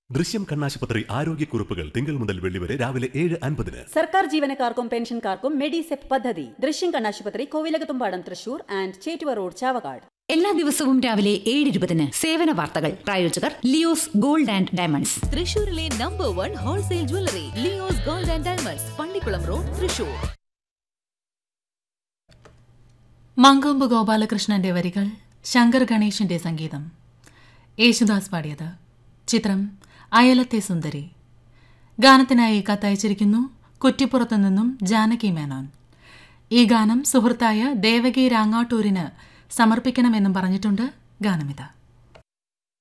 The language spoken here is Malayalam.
ദൃശ്യം കണ്ണാശുപത്രി ആരോഗ്യക്കുറിപ്പുകൾ തിങ്കൾ മുതൽ വെള്ളി വരെ രാവിലെ ഏഴ് അൻപതിന് സർക്കാർ ജീവനക്കാർക്കും പെൻഷൻകാർക്കും മെഡിസെപ് പദ്ധതി ദൃശ്യം കണ്ണാശുപത്രി കോവിലകത്തുംപാടം തൃശൂർ ആൻഡ് ചേറ്റുവ റോഡ് ചാവക്കാട് എല്ലാ ദിവസവും രാവിലെ ഏഴ് ഇരുപതിന് സേവന വാർത്തകൾ പ്രായോജകർ ലിയോസ് ഗോൾഡ് ആൻഡ് ഡയമണ്ട്സ് തൃശൂരിലെ number one wholesale jewellery Leo's gold and diamonds Pallikulam road Thrissur Mankombu ഗോപാലകൃഷ്ണന്റെ വരികൾ ശങ്കർ ഗണേഷിന്റെ സംഗീതം യേശുദാസ് പാടിയത് ചിത്രം അയലത്തെ സുന്ദരി ഗാനത്തിനായി കത്തയച്ചിരിക്കുന്നു കുറ്റിപ്പുറത്തു നിന്നും ജാനകി മേനോൻ ഈ ഗാനം സുഹൃത്തായ ദേവകി രാങ്ങാട്ടൂരിന് സമർപ്പിക്കണമെന്നും പറഞ്ഞിട്ടുണ്ട് ഗാനമിത